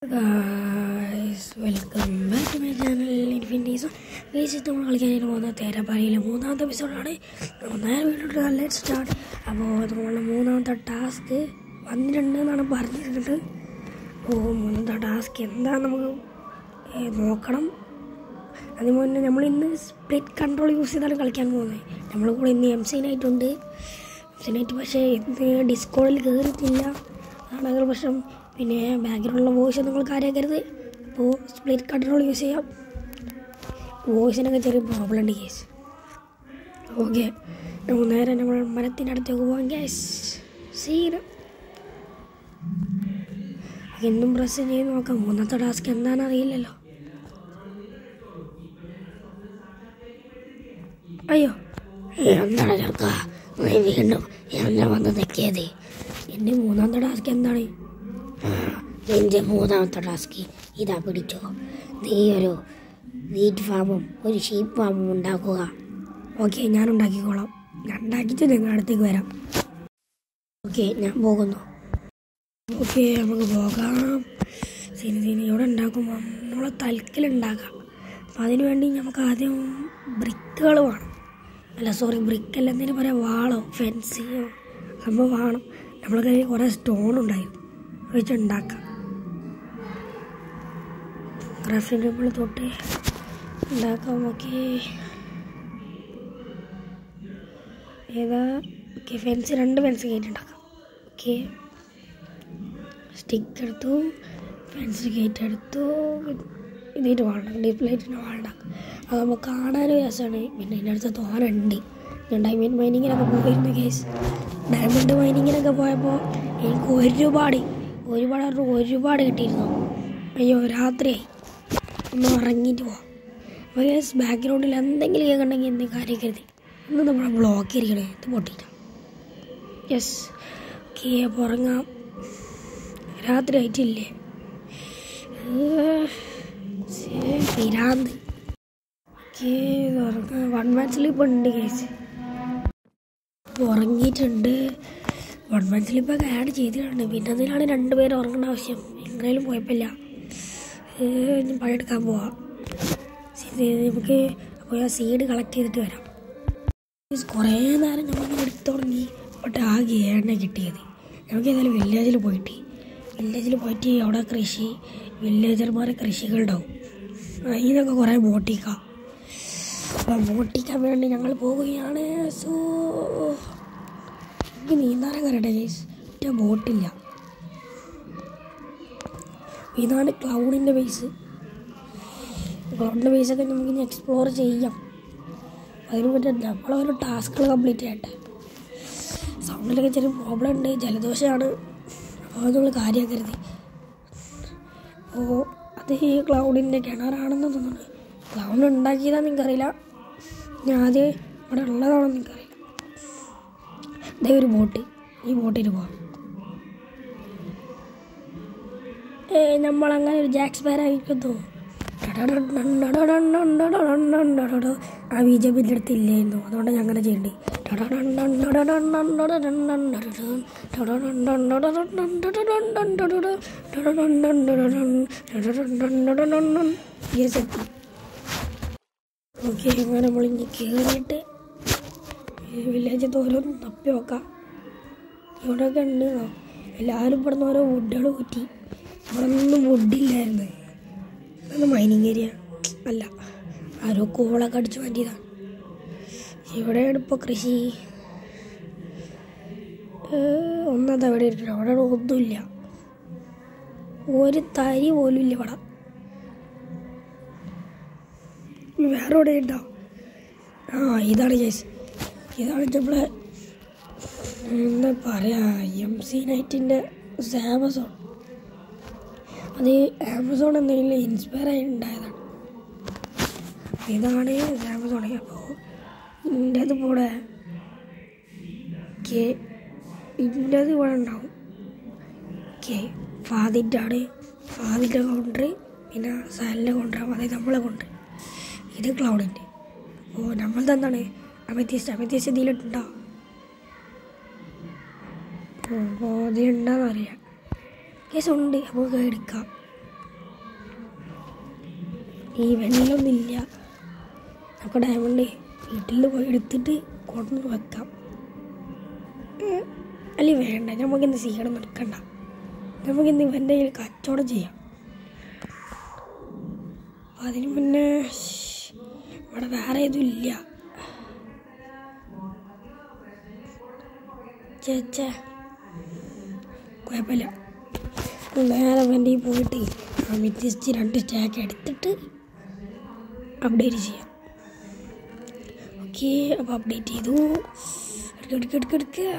Guys welcome back to my channel infinities guys നമ്മൾ കളിക്കാനായിട്ട് പോകുന്ന തേരാപ്പാലയിലെ മൂന്നാമത്തെ എപ്പിസോഡാണ് നേരെ വീട്ടിലോട്ട് ലെറ്റ് സ്റ്റാർട്ട് അപ്പോൾ നമ്മളുടെ മൂന്നാമത്തെ ടാസ്ക് വന്നിട്ടുണ്ട് എന്നാണ് പറഞ്ഞിട്ടുണ്ട് അപ്പോൾ മൂന്നാമത്തെ ടാസ്ക് എന്താണെന്ന് നമുക്ക് ഏ, നോക്കണം അതിന് മുന്നേ നമ്മൾ ഇന്ന് സ്പ്ലിറ്റ് കൺട്രോൾ യൂസ് ചെയ്താണ് കളിക്കാൻ പോകുന്നത് നമ്മൾ കൂടെ ഇന്ന് M C night M C night പക്ഷേ ഇന്ന് ഡിസ്കോഡിൽ കയറിയിട്ടില്ല അതാണ് ഒരു പ്രശ്നം പിന്നെ ബാക്ക്ഗ്രൗണ്ടിലുള്ള വോയിസ് നിങ്ങൾ കാര്യമാക്കരുത് അപ്പോൾ സ്പ്ലിറ്റ് കൺട്രോൾ യൂസ് ചെയ്യാം വോയിസിനൊക്കെ ചെറിയ പ്രോബ്ലം ഉണ്ട് കേസ് ഓക്കെ നമുക്ക് നേരെ നമ്മൾ മരത്തിൻ്റെ അടുത്തേക്ക് പോകാം ഗ്യാസ് സീന എന്നും പ്രസ് ചെയ്ത് നോക്കാം മൂന്നത്തെ ടാസ്ക് എന്താണെന്ന് അറിയില്ലല്ലോ അയ്യോ എന്താണ് ചെറുക്ക നീ വീണ്ടും എന്നെ വന്ന് തെക്കിയത് എൻ്റെ മൂന്നാമത്തെ ടാസ്ക് എന്താണ് ആ, നിന്റെ മൂന്നാമത്തെ ടാസ്ക് ഇതാ പിടിച്ചോ നീ ഒരു വീറ്റ് ഫാമും ഒരു ഷീപ്പ് ഫാമും ഉണ്ടാക്കുക ഓക്കെ ഞാൻ ഉണ്ടാക്കിക്കോളാം ഞാൻ ഉണ്ടാക്കിയിട്ട് നിങ്ങളുടെ അടുത്തേക്ക് വരാം ഓക്കെ ഞാൻ പോകുന്നു ഓക്കെ നമുക്ക് പോകാം സിനി സിനി ഇവിടെ ഉണ്ടാക്കുമ്പോൾ നമ്മളെ തലക്കിലുണ്ടാക്കാം അപ്പം അതിന് വേണ്ടി നമുക്ക് ആദ്യം ബ്രിക്കുകൾ വേണം അല്ല സോറി ബ്രിക്കല്ല എന്തിനു പറയാം വാളോ ഫെൻസിയോ സംഭവം വേണം നമ്മളെ കയ്യിൽ കുറേ സ്റ്റോൺ ഉണ്ടായിരുന്നു വെച്ച് ഉണ്ടാക്കാം ക്രാഫ്റ്റിംഗ് ടേബിൾ തൊട്ട് ഉണ്ടാക്കാം ഓക്കെ ഏതാ ഓക്കെ ഫെൻസ് രണ്ട് ഫെൻസ് കയറ്റി ഉണ്ടാക്കാം ഓക്കെ സ്റ്റിക്ക് എടുത്തു ഫെൻസ് ഗേറ്റ് എടുത്തു ഇതിട്ട് വാളുണ്ടാക്കും ഡിസ്പ്ലേറ്റിന് വാളുണ്ടാക്കും അത് നമുക്ക് കാണാനും രസമാണ് പിന്നെ എൻ്റെ അടുത്ത് തോനുണ്ട് ഞാൻ ഡയമണ്ട് മൈനിങ്ങിനൊക്കെ പോയിരുന്നു കേസ് ഡയമണ്ട് മൈനിങ്ങിനൊക്കെ പോയപ്പോൾ എനിക്ക് ഒരുപാട് ഒരുപാട് പറഞ്ഞാൽ ഒരുപാട് കിട്ടിയിരുന്നു അയ്യോ രാത്രിയായി ഒന്ന് ഉറങ്ങിയിട്ട് പോവാം അപ്പോൾ കേസ് ബാക്ക്ഗ്രൗണ്ടിൽ എന്തെങ്കിലും കേൾക്കണമെങ്കിൽ എന്തെങ്കിലും കാര്യം കരുതി ഇന്ന് നമ്മളെ ബ്ലോക്ക് ഇരിക്കണേ ഇത് പൊട്ടിയില്ല യെസ് ഓക്കെ അപ്പോൾ ഉറങ്ങാം രാത്രി ആയിട്ടില്ലേ പിരാന്ത് വൺ മാൻ സ്ലീപ്പ് ഉണ്ട് കേസ് ഉറങ്ങിയിട്ടുണ്ട് വൺ മാൻ സ്ലീപ്പൊക്കെ ആഡ് ചെയ്തിട്ടുണ്ട് പിന്നെ അതിലാണ് രണ്ടുപേരും ഉറങ്ങേണ്ട ആവശ്യം എങ്ങനെയും കുഴപ്പമില്ല ഏഹ് ഇനി പണിയെടുക്കാൻ പോവാം ശരി, നമുക്ക് അപ്പോൾ ആ സീഡ് കളക്ട് ചെയ്തിട്ട് വരാം കുറേ നേരം നമ്മളിങ്ങനെ എടുത്തു തുടങ്ങി ബട്ട് ആകെ എണ്ണ കിട്ടിയത് നമുക്ക് ഏതായാലും വില്ലേജിൽ പോയിട്ട് വില്ലേജിൽ പോയിട്ട് അവിടെ കൃഷി വില്ലേജർമാരെ കൃഷികളുണ്ടാവും അതിനൊക്കെ കുറേ മോട്ടിക്കാം അപ്പം മോട്ടിക്കാൻ വേണ്ടി ഞങ്ങൾ പോവുകയാണ് സോ എനിക്ക് നീന്താൻ കയറട്ടെ ഗൈസ് ഒറ്റ ബോട്ടില്ല ഇതാണ് ക്ലൗഡിൻ്റെ ബേസ് ക്ലൗഡിൻ്റെ ബേസൊക്കെ നമുക്ക് ഇനി എക്സ്പ്ലോർ ചെയ്യാം അതിന് പറ്റും നമ്മളോരോ ടാസ്കുകൾ കംപ്ലീറ്റ് ചെയ്യട്ടെ സൗണ്ടിലൊക്കെ ചെറിയ പ്രോബ്ലം ഉണ്ട് ജലദോഷമാണ് അപ്പോൾ അതുള്ള കാര്യമാക്കരുത് അപ്പോൾ അത് ഈ ക്ലൗഡിൻ്റെ കിണറാണെന്ന് തോന്നുന്നു ക്ലൗഡ് ഉണ്ടാക്കിയതാണെന്ന് എനിക്കറിയില്ല ഞാൻ ആദ്യം ഇവിടെ ഉള്ളതാണെന്ന് എനിക്കറിയില്ല ഇതേ ഒരു ബോട്ട് ഈ ബോട്ടിൽ പോവാം ഏ നമ്മളങ്ങനെ ഒരു ജാക്സ് പേരായിരിക്കുന്നു ആ ബി ജെ പിൻ്റെ അടുത്ത് ഇല്ലായിരുന്നു അതുകൊണ്ട് ഞാൻ അങ്ങനെ ചെയ്യണ്ടേ ഓക്കെ അങ്ങനെ നമ്മളിഞ്ഞ് കയറിയിട്ട് വില്ലേജ് ഓരോന്ന് തപ്പി നോക്കാം ഇവിടെയൊക്കെ ഉണ്ട് എല്ലാവരും ഇവിടെ നിന്ന് ഓരോ വുഡുകൾ കൂറ്റി ഇവിടെ ഒന്നും വുഡില്ലായിരുന്നു ഇതൊന്നും മൈനിങ് ഏരിയ അല്ല ആരോ കോളൊക്കെ അടിച്ചു മാറ്റിയതാണ് ഇവിടെയാണ് ഇപ്പോൾ കൃഷി ഏഹ്, ഒന്നത് അവിടെ ഇരിക്കണം അവിടെ ഒന്നുമില്ല ഒരു തരി പോലും ഇല്ല ഇവിടെ വേറെ എവിടെ ഉണ്ടോ ആ ഇതാണ് കേസ് ഇതാണ് നമ്മളെ എന്താ പറയാ എം സി നൈറ്റിൻ്റെ ആമസോൺ അത് ആമസോൺ എന്തെങ്കിലും ഇൻസ്പയർ ആയി ഉണ്ടായതാണ് ഇതാണ് ആമസോൺ അപ്പോൾ ഇൻ്റെത് ഇവിടെ കെ ഇൻ്റെത് ഇവിടെ ഉണ്ടാവും കെ ഫാദിൻ്റെ ആണ് ഫാദിൻ്റെ കൗണ്ടർ പിന്നെ സാലിൻ്റെ കൗണ്ടർ അതായത് നമ്മളെ കൗണ്ടർ ഇത് ക്ലൗഡിൻ്റെ അപ്പോൾ നമ്മളത് എന്താണ് അമത്യസ്റ്റ് അമത്യസ്റ്റ് ഇതിലിട്ടുണ്ടോ അപ്പോൾ ഇതിലുണ്ടോയെന്ന് അറിയാം കേസ് ഉണ്ട് നമുക്ക് എടുക്കാം ഈ വെള്ളമൊന്നുമില്ല നമുക്ക് ഡയമണ്ട് വീട്ടിൽ പോയി എടുത്തിട്ട് കൊണ്ടുവന്ന് വെക്കാം ഉം. അല്ല വേണ്ട നമുക്കിന്ന് സീക്കണം എടുക്കണ്ട നമുക്കിന്ന് ഇവൻ്റെ കയ്യിൽ കച്ചവടം ചെയ്യാം അപ്പം അതിന് മുന്നേ ഇവിടെ വേറെ ഇതും ഇല്ല ചേച്ചേ കുഴപ്പമില്ല നേരെ വണ്ടി പോയിട്ട് അമിത്യസ്റ്റ് രണ്ട് സ്റ്റാക്ക് എടുത്തിട്ട് അപ്ഡേറ്റ് ചെയ്യാം ഓക്കെ അപ്പോൾ അപ്ഡേറ്റ് ചെയ്തു എടുക്ക എടുക്ക എടുക്ക എടുക്ക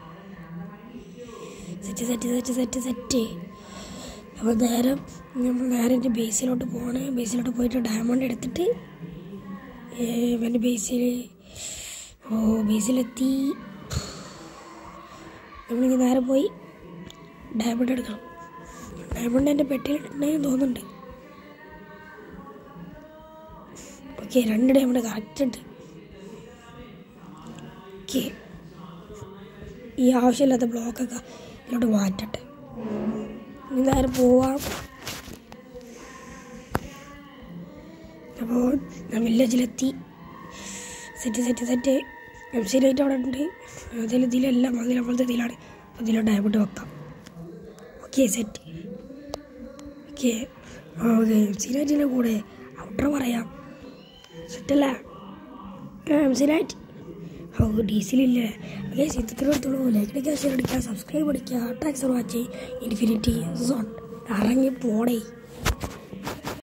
set set set set set അപ്പോൾ നേരെ നമ്മൾ നേരെ എൻ്റെ ബേസിലോട്ട് പോവാണ് ബേസിലോട്ട് പോയിട്ട് ഡയമണ്ട് എടുത്തിട്ട് എൻ്റെ ബേസിൽ ഓ ബേസിലെത്തി നമ്മളിങ്ങനെ നേരെ പോയി ഡയമണ്ട് എടുക്കണം ഡയമണ്ട് എൻ്റെ പെട്ടിയിലുണ്ടെന്ന് തോന്നുന്നുണ്ട് ഓക്കെ രണ്ട് ഡയമണ്ട് കറക്റ്റ് ഉണ്ട് ഓക്കെ ഈ ആവശ്യമില്ലാത്ത ബ്ലോക്കൊക്കെ ഇതിലോട്ട് മാറ്റട്ടെ ഇനി നേരെ പോവാം അപ്പോൾ ഞാൻ വില്ലേജിലെത്തി set set set M C light അവിടെ ഉണ്ട് അതിൽ ഇതിലെല്ലാം അതിൽ നമ്മളത്തെ ഇതിലാണ് അപ്പോൾ ഇതിലോട്ട് ഡയമണ്ട് വെക്കാം okay set okay okay M C ലൈറ്റിൻ്റെ കൂടെ ഔട്ടർ പറയാം സെറ്റല്ലേ എം സി ലൈറ്റ് ഓ ഡീസലില്ലേ ഓക്കെ ചിത്രത്തിൽ എടുത്തോളൂ ലൈക്ക് അടിക്കുക ഷെയർ അടിക്കുക സബ്സ്ക്രൈബ് അടിക്കുക ടാക്സ് വാച്ച് ഇൻഫിനിറ്റി സോൺ ഇറങ്ങി പോടേ